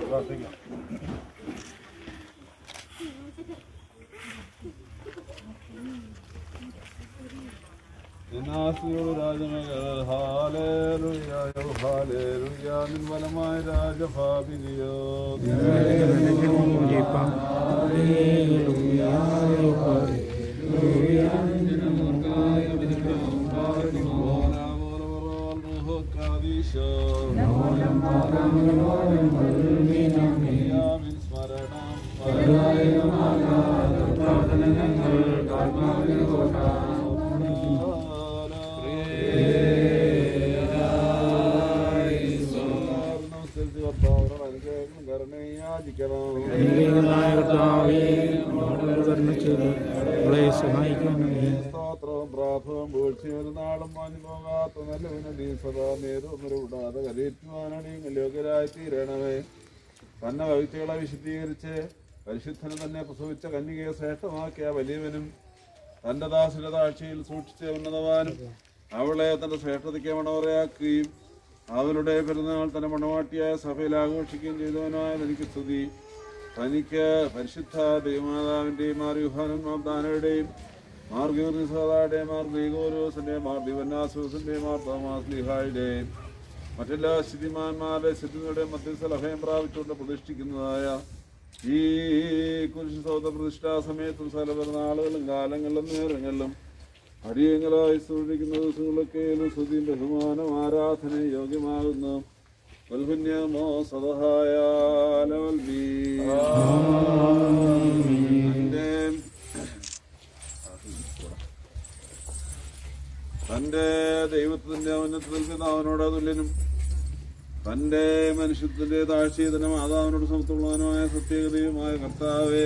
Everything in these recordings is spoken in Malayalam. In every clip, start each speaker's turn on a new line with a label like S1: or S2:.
S1: പ്രാർത്ഥിക്കാം നിന്നാസിയോട് രാജമകൾ ഹാലേലുയായോ ഹാലേലുയാ നിൻ വലമായ രാജഭാപിനിയോ സ്തോത്രവും പ്രാർത്ഥവും വീഴ്ചയൊരു നാളും മാഞ്ഞു പോകാത്ത നല്ലവന് നീ സദാ നേരും കൂടാതെ കരയേറ്റുവാനാണ് യോഗ്യരായി തീരണമേ തന്നെ ഭക്തികളെ വിശുദ്ധീകരിച്ച് പരിശുദ്ധന് തന്നെ പ്രസവിച്ച കന്യകയെ ശ്രേഷ്ഠമാക്കിയ വലിയവനും തന്റെ ദാസിന്റെ താഴ്ചയിൽ സൂക്ഷിച്ച ഉന്നതവാനും അവളെ തന്റെ ശ്രേഷ്ഠതയ്ക്ക് മണവറയാക്കുകയും അവളുടെ പെരുന്നാൾ തന്റെ മണവാട്ടിയായ സഭയിൽ ആഘോഷിക്കുകയും ചെയ്തവനായ എനിക്ക് സ്തുതി തനിക്ക് പരിശുദ്ധ ദൈവമാതാവിന്റെയും മാർ യുഹാനും മാബ്ദാനയുടെയും മാർ ഗീർനിസാദായുടെയും മാർ ഗ്രീഗോരോസിന്റെയും മാർ ദിവന്നാസൂസിന്റെയും മാർ തോമാസ് ലിഹായുടെയും മറ്റെല്ലാ സ്ഥിതിമാന്മാരുടെ സ്ഥിതികളുടെ മധ്യസ്ഥ അഭയം പ്രാപിച്ചുകൊണ്ട് പ്രതിഷ്ഠിക്കുന്നതായ ഈ കുരിശ് സൗദ പ്രതിഷ്ഠാ സമയത്തും സകല പെരുന്നാളുകളും കാലങ്ങളിലും നേരങ്ങളിലും അടിയങ്ങളായി സൂക്ഷിക്കുന്ന ദിവസങ്ങളൊക്കെ സ്തുതിയും ബഹുമാനം ആരാധന യോഗ്യമാകുന്നു വൽഹുന്യമോ സദഹായ ലവൽബി. തന്റെ തന്റെ ദൈവത്തിന്റെ ഉന്നതത്തിൽ പിതാവിനോട് തുല്യനും തന്റെ മനുഷ്യത്തിന്റെ താഴ്ചയതിന് മാതാവിനോട് സമത്തുള്ളവനുമായ സത്യഗതിയുമായ കർത്താവേ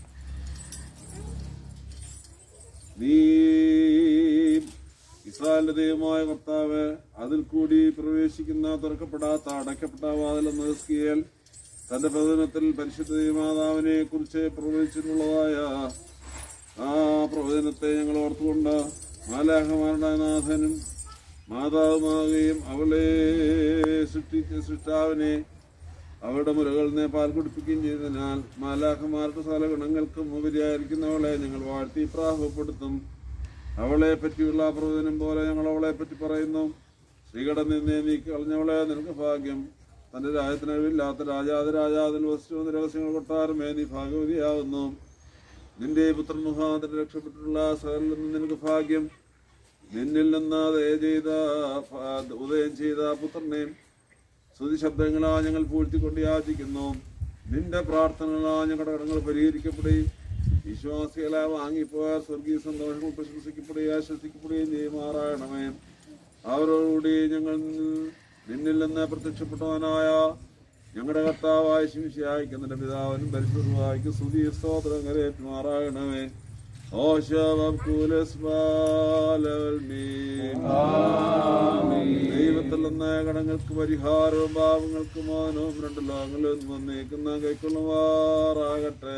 S1: നീ ഇസ്രായേലിന്റെ ദൈവമായ കർത്താവ് അതിൽ കൂടി പ്രവേശിക്കുന്ന തുറക്കപ്പെടാത്ത അടയ്ക്കപ്പെട്ട വാതിലെന്ന സ്കിയൽ തന്റെ പ്രവചനത്തിൽ പരിശുദ്ധ ദൈവമാതാവിനെ കുറിച്ച് പ്രവചിച്ചിട്ടുള്ളതായ ആ പ്രവചനത്തെ ഞങ്ങൾ ഓർത്തുകൊണ്ട് മാലാഹമാരുടെ നാഥനും മാതാവുമാകുകയും അവളെ സൃഷ്ടിച്ച സൃഷ്ടാവിനെ അവരുടെ മുലകളിൽ നിന്ന് പാൽ കുടിപ്പിക്കുകയും ചെയ്തതിനാൽ മാലാഖമാരുടെ സകല ഗുണങ്ങൾക്കും ഉപരിയായിരിക്കുന്നവളെ ഞങ്ങൾ വാഴ്ത്തി പ്രാഹപ്പെടുത്തും അവളെ പറ്റിയുള്ള പ്രവചനം പോലെ ഞങ്ങൾ അവളെ പറ്റി പറയുന്നു ശ്രീകടൻ നിന്നെ നീക്കി കളഞ്ഞവളെ നിനക്ക് ഭാഗ്യം തന്റെ രാജ്യത്തിനഴിവില്ലാത്ത രാജാതി രാജാതിൽ വസ്തു രഹസ്യങ്ങൾ കൊട്ടാരമേ നീ ഭാഗവതിയാകുന്നു നിന്റെ പുത്രൻ മുഖാന്തരം രക്ഷപ്പെട്ടിട്ടുള്ള സകലിൽ നിന്ന് നിനക്ക് ഭാഗ്യം നിന്നിൽ നിന്ന് ദയ ചെയ്ത ഫ- ഉദയം ചെയ്ത പുത്രനെ സ്തുതി ശബ്ദങ്ങളാ ഞങ്ങൾ പൂഴ്ത്തിക്കൊണ്ട് യാചിക്കുന്നു നിന്റെ പ്രാർത്ഥനകളാ ഞങ്ങളുടെ കടങ്ങൾ പരിഹരിക്കപ്പെടുകയും വിശ്വാസികളെ വാങ്ങിപ്പോയ സ്വർഗീയ സന്തോഷങ്ങൾ പ്രശംസിക്കപ്പെടുകയും ആശ്വസിക്കപ്പെടുകയും ചെയ്യുമാറാകണമേ അവരോടുകൂടി ഞങ്ങൾ നിന്നിൽ നിന്ന് പ്രത്യക്ഷപ്പെട്ടവനായ ഞങ്ങളുടെ കർത്താവായ ശിംശിയായിക്ക് നിന്റെ പിതാവിനും പരിശുദ്ധമായിക്ക് സ്തുതി സ്തോത്രം കരയേറ്റുമാറാകണമേ ദൈവത്തിൽ നിന്ന് കടങ്ങൾക്ക് പരിഹാരവും പാവങ്ങൾക്ക് മോനവും രണ്ട് ലോകങ്ങളിൽ വന്നേക്കുന്ന കൈക്കൊള്ളുമാറാകട്ടെ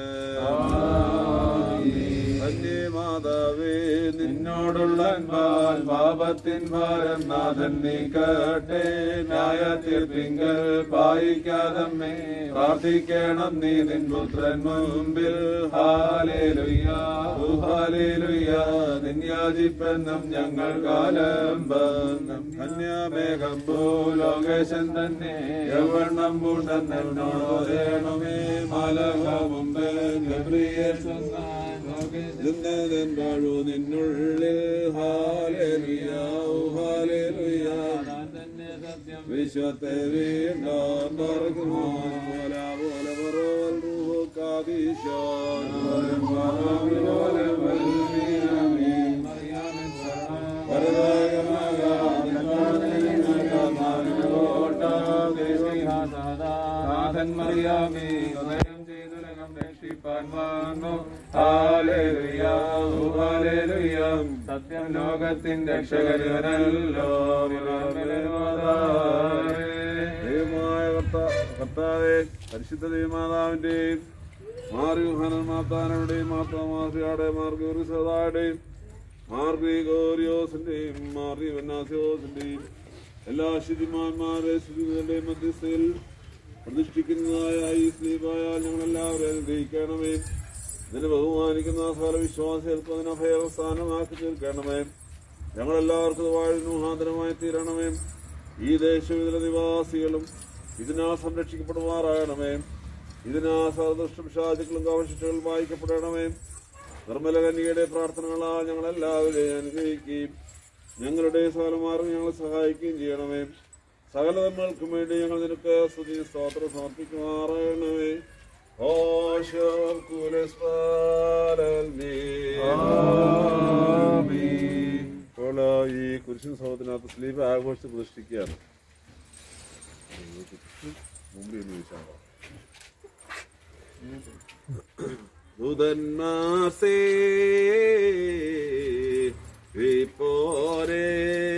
S1: ധന്യേ മാതാവേ
S2: നിന്നോടുള്ള അൻപാൽ പാപത്തിൻ ഭാരം നാഥൻ നീക്കട്ടെ ന്യായത്തീർപ്പിങ്കൽ പായിക്കാതമ്മേ പ്രാർത്ഥിക്കണം നീ നിൻ പുത്രൻ മുമ്പിൽ ഹാലേലുയ്യാ ഓ ഹാലേലുയ്യാ നിൻ യാചിപ്പെന്നും ഞങ്ങൾ കാലം ബന്ധം കന്യാമേഘം ഭൂലോകേശൻ തന്നെ യവണ്ണം പൂണ്ടെന്നോടേണമേ മാലക മുമ്പ് ഗബ്രിയേൽ
S1: നിന്നതൻ വാഴു നിന്നുള്ളിൽ ഹാലേലുയാ ഓ ഹാലേലുയാ വിശ്വത്തെ വീണ്ടാൻ പറക്കുമോ പോല പോല പറവൽ റൂഹു കാദീശാൻ
S2: മറിയാമേ ഉദയം ചെയ്തുലകം രക്ഷിപ്പാൻ വന്നു ഹാലേലുയാ ഓ ഹാലേലുയാ സത്യം ലോകത്തിൻ രക്ഷകരനല്ലോ
S1: ദൈവമായ കർത്താ- കർത്താവേ പരിശുദ്ധ ദൈവമാതാവിന്റെയും മാറിയുഹാനൻ മാതാനയുടെയും മാതാമാസിയാടെയും മാർഗോറിസദായുടെയും മാർഗ്രീഗോറിയോസിന്റെയും മാറി വന്നാസിയോസിന്റെയും എല്ലാ ശുചിമാന്മാരെ ശുചികളുടെയും മധ്യസ്ഥയിൽ പ്രതിഷ്ഠിക്കുന്നതായ ഈ സ്ലീപായാൽ ഞങ്ങളെല്ലാവരും അനുഗ്രഹിക്കണമേ ഇതിനെ ബഹുമാനിക്കുന്ന സകല വിശ്വാസികൾക്ക് അതിനെ അഭയസ്ഥാനമാക്കി തീർക്കണമേ ഞങ്ങളെല്ലാവർക്കും ഇത് വാഴുന്ന മുഖാന്തരമായി തീരണമേ ഈ ദേശം ഇതിലെ നിവാസികളും ഇതിനാൽ സംരക്ഷിക്കപ്പെടുമാറാകണമേ ഇതിനാ സർദൃഷ്ടം ഷാജുക്കളും കവശിച്ചുകളും വായിക്കപ്പെടണമേ നിർമ്മല കന്യകയുടെ പ്രാർത്ഥനകളാൽ ഞങ്ങളെല്ലാവരെയും അനുഗ്രഹിക്കുകയും ഞങ്ങളുടെ സകലമാർഗം ഞങ്ങളെ സഹായിക്കുകയും ചെയ്യണമേ സകല നമ്മൾക്കും വേണ്ടി ഞങ്ങൾ നിനക്ക് സ്തുതി സ്തോത്രം സമർപ്പിക്കുമാറാകണമേ ഓശോ ഇപ്പോൾ ഈ കുരിശൻ സഹോദരനകത്ത് സ്ലീപ് ആഘോഷിച്ച് പ്രതിഷ്ഠിക്കുകയാണ് മുമ്പിൽ നിന്ന് ചോദിച്ചാൽ ദൂതന്മാർ സേ വിപ്പോരേ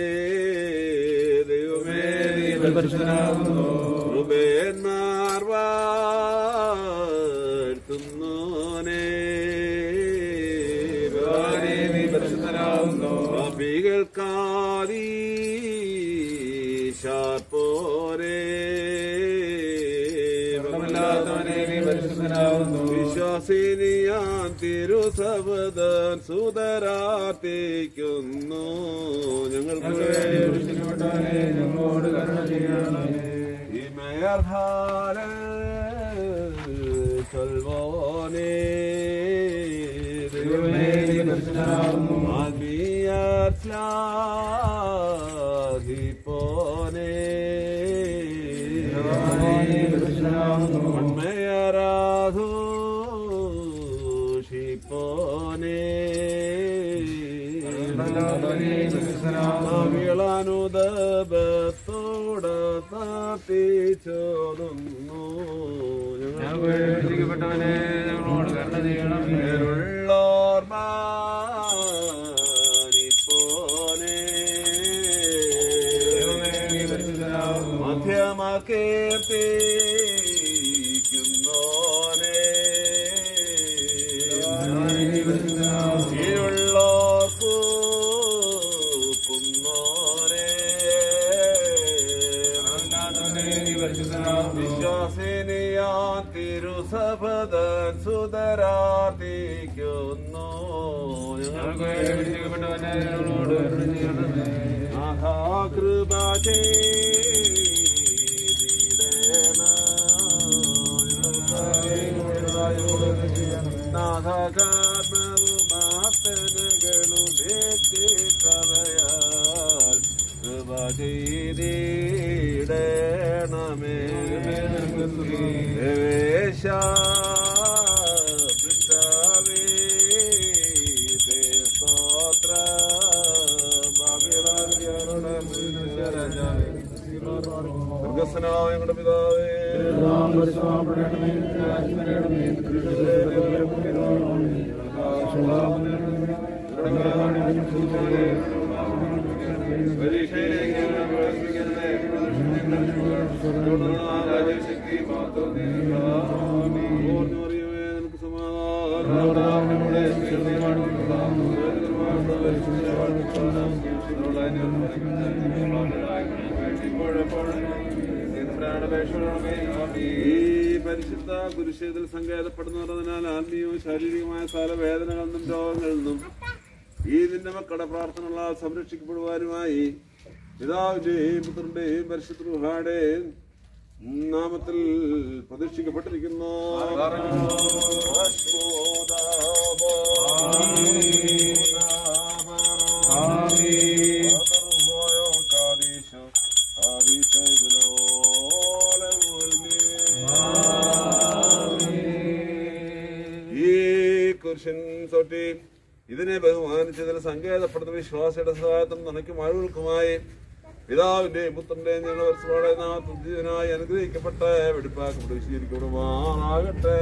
S1: ദൈവമേ നീ
S2: പരിശുദ്ധനാകുന്നു
S1: കൃപേന്മാർ വാഴ്ത്തുന്നോനേ
S2: ഭഗവാനേ, നീ പരിശുദ്ധനാകുന്നു
S1: പാപികൾക്കാദീ ശാർപ്പോരേ
S2: ഭരണമില്ലാത്തവനേ നീ പരിശുദ്ധനാകുന്നു
S1: വിശ്വാസിനിയാൻ തിരുസബദൻ സുതരാർത്തിക്കുന്നു ഞങ്ങൾക്ക്
S2: ഞങ്ങൾക്ക് വേണ്ടി കുരിശിക്കപ്പെട്ടവനേ ഞങ്ങളോട് കരുണ ചെയ്യണമേ
S1: ഈ മേയർഹാല ചൊൽവോനേ
S2: ദൈവമേ, നീ പരിശുദ്ധനാകുന്നു.
S1: ആത്മീയാഹിപ്പോനേ
S2: ഭഗവാനേ, നീ പരിശുദ്ധനാകുന്നു
S1: ഉണ്മയരാധൂഷിപ്പോനേ
S2: ഭരണമില്ലാത്തവനേ നീ പരിശുദ്ധനാകുന്നു
S1: വിളാനുദബത്തോടെ താത്തിച്ചോതുന്നു
S2: ഞങ്ങൾക്ക് വേണ്ടി കുരിശിക്കപ്പെട്ടവനേ ഞങ്ങളോട് കരുണ ചെയ്യണമേ
S1: ഞങ്ങളുള്ളോർമാനിപ്പോനേ
S2: ദൈവമേ, നീ പരിശുദ്ധനാകുന്നു
S1: മധ്യമാക്കേർത്തിക്കുന്നോനേ
S2: ഭഗവാനേ, നീ പരിശുദ്ധനാകുന്നു
S1: കീഴുള്ളോർക്കു കുന്നോനേ
S2: ഭരണമില്ലാത്തവനേ നീ പരിശുദ്ധനാകുന്നു
S1: വിശ്വാസിനിയാൻ തിരുസഭതൻ സുതരാർത്തിക്കുന്നു
S2: ഞങ്ങൾക്ക് വേണ്ടി കുരിശിക്കപ്പെട്ടവനേ ഞങ്ങളോട് കരുണ ചെയ്യണമേ
S1: മഹാകൃപ ണമേ ദേവേശ പിതാവേ സ്തോത്ര സ്വർഗസ്നായ ഞങ്ങളുടെ പിതാവേ പരീക്ഷയിലേക്ക് ഞങ്ങളെ പ്രവേശിപ്പിക്കരുതേ. രാജ്യശക്തി മാത്രം ഓർന്നു അറിയുമേ നിനക്ക് ഈ പരിശുദ്ധ കുരുഷേതിൽ സങ്കേതപ്പെടുന്നതിനാൽ ആത്മീയവും ശാരീരികമായ സകല വേദനകളിൽ നിന്നും രോഗങ്ങളിൽ നിന്നും ഈ നിന്റെ മക്കളുടെ പ്രാർത്ഥനകളാൽ സംരക്ഷിക്കപ്പെടുവാനുമായി പിതാവിന്റെയും പുത്രന്റെയും പരിശുദ്ധ നാമത്തിൽ പ്രതിഷ്ഠിക്കപ്പെട്ടിരിക്കുന്നു ഈ കുരിശൻ തൊട്ടി ഇതിനെ ബഹുമാനിച്ചതിൽ സങ്കേതപ്പെടുന്ന വിശ്വാസിയുടെ സഹായത്തും നിനക്ക് മഴകൾക്കുമായി പിതാവിന്റെയും പുത്രന്റെയും ഞങ്ങളുടെ വർഷത്തോടെ നാമത്തിനായി അനുഗ്രഹിക്കപ്പെട്ട വെടിപ്പാക്കപ്പെട്ട് വിശീകരിക്കപ്പെടുമാറാകട്ടെ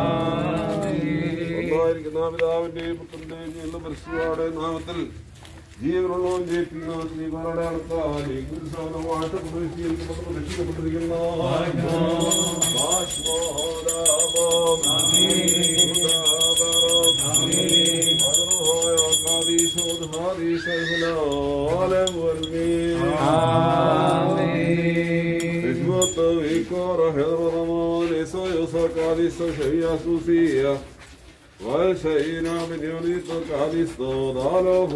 S1: ഒന്നായിരിക്കുന്ന പിതാവിന്റെയും പുത്രന്റെയും ഞങ്ങളുടെ പരിശുദ്ധയുടെ നാമത്തിൽ ജീവനുള്ളവൻ ജയിക്കുന്ന ശ്രീമാരുടെ അടുത്താൽ ഈ ഗുരുസാധനമായിട്ട് പ്രവേശിക്കപ്പെട്ട രക്ഷിക്കപ്പെട്ടിരിക്കുന്ന والشينا من يريد كاليستو دالوه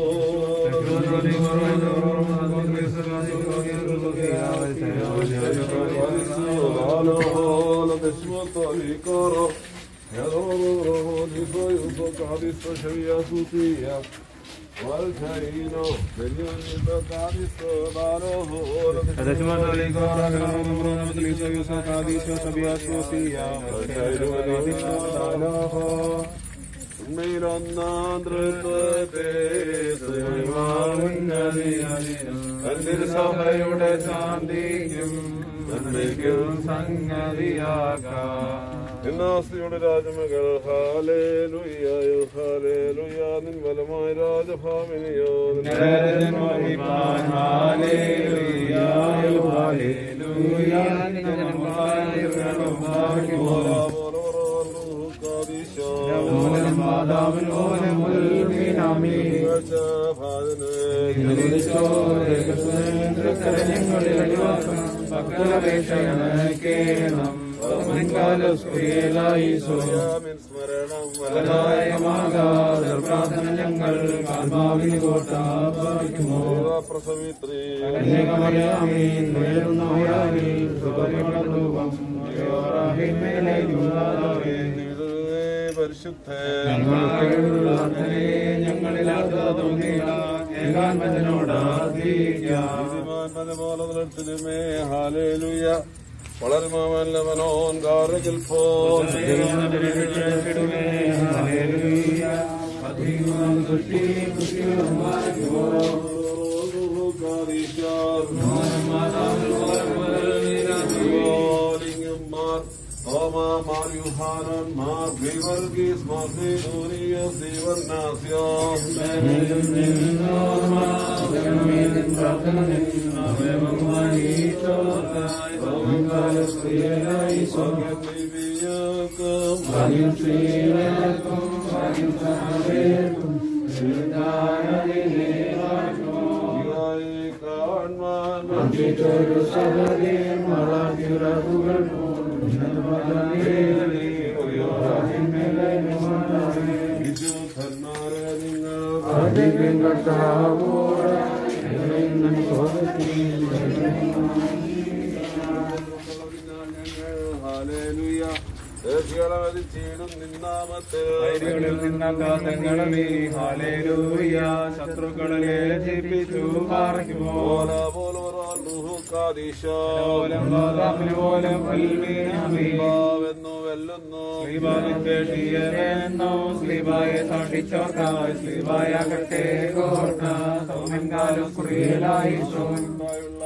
S2: സഭയുടെ ശാന്തിക്കും നന്മയ്ക്കും സംഗതിയാക്കാം
S1: എന്നാസ്തിയുടെ രാജമകൾ ഹാലേലുയ്യായോ ഹാലേലുയ്യാ നിൻ ബലമായ രാജഭാമിനിയോ
S2: പ്രാർത്ഥന ഞങ്ങൾ ആത്മാവിന് കോട്ട
S1: പ്രസവിത്രീ പരിശുദ്ധ വളരുമാവല്ലവനോൻ കാറുകിൽ പോൻ മാർ യുഹാനൻ മാർ വിവർഗീസ് മാർ ദൂരിയസ് ദിവന്നാസ്യം
S2: ശത്രുക്കളെ ജയിപ്പിച്ചു പാർക്കുമോ
S1: വെന്നു വെല്ലുന്നു
S2: ശ്രീബാലിപ്പേഷിയെന്നോ ശ്രീബായെ തണ്ടിച്ചോർക്കായി ശ്രീബായാകട്ടെ കോർട്ട സൗമൻകാലം കുറിയലായി
S1: ഉണ്ടായുള്ള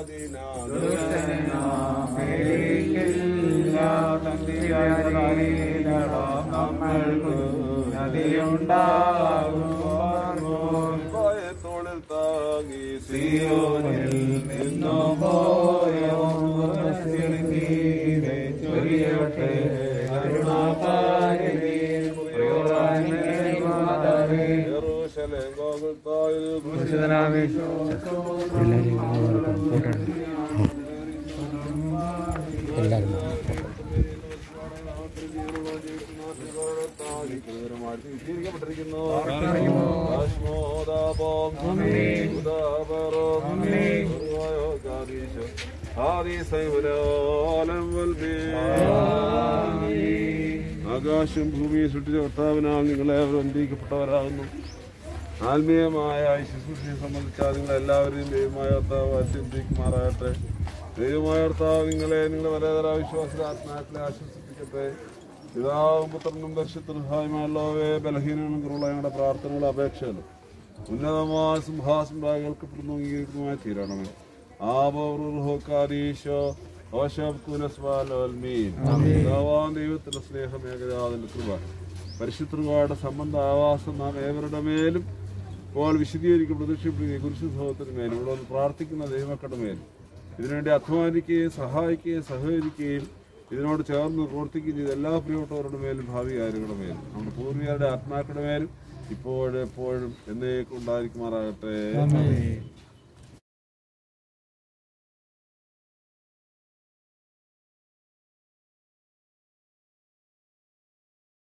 S2: നമ്മൾക്ക് നദിയുണ്ടാകും
S1: തോളിൽ താങ്ങി
S2: സിയോനിൽ നിന്നു പോയ ചൊരിയട്ടെ കരുണാപാരിണി പ്രയോജനമാതാവേ
S1: യെരൂശലേം ഗോകുൽത്തായിൽ
S2: വിശുദ്ധനാമേ
S1: ആകാശം ഭൂമിയെ സൃഷ്ടിച്ച കർത്താവിനാൽ നിങ്ങളെ ബന്ധിക്കപ്പെട്ടവരാകുന്നു ആത്മീയമായ ഈ ശുശ്രൂഷയെ സംബന്ധിച്ചാൽ നിങ്ങൾ എല്ലാവരെയും ദൈവമായ കർത്താവ് അത്യന്തിക്കുമാറാകട്ടെ ദൈവമായ കർത്താവ് നിങ്ങളെ നിങ്ങളുടെ വരതര വിശ്വാസ ആത്മാക്കളെ ആശ്വസിപ്പിക്കട്ടെ പിതാവും പുത്രനും പരിശുദ്ധഹായ്മയുള്ളവേ ബലഹീനനും കുറവുള്ള ഞങ്ങളുടെ പ്രാർത്ഥനകളും അപേക്ഷകളും ഉന്നതമായ സിംഹാസനം കേൾക്കപ്പെടുന്നു അംഗീകരിക്കുന്നതുമായി തീരണമേ ആബോറുഹോക്കാരീശോ ദൈവത്തിന്റെ സ്നേഹം ഏകജാതിന്റെ കൃപ പരിശുദ്ധയുടെ സംബന്ധ ആവാസം നാം ഏവരുടെ മേലും ഇപ്പോൾ വിശദീകരിക്കും പ്രതീക്ഷപ്പെടുകയും ഈ കുരിശു സംഭവത്തിന് മേൽ ഇവിടെ വന്ന് പ്രാർത്ഥിക്കുന്ന ദൈവമക്കളുടെ മേൽ ഇതിനുവേണ്ടി അധ്വാനിക്കുകയും സഹായിക്കുകയും സഹകരിക്കുകയും ഇതിനോട് ചേർന്ന് പ്രവർത്തിക്കുകയും ചെയ്ത എല്ലാ പ്രിയപ്പെട്ടവരുടെ മേലും ഭാവി കാര്യങ്ങളുടെ മേലും നമ്മുടെ പൂർവികരുടെ ആത്മാക്കളുടെ മേലും ഇപ്പോഴും എപ്പോഴും എന്നേക്കും ഉണ്ടായിരിക്കുമാറാകട്ടെ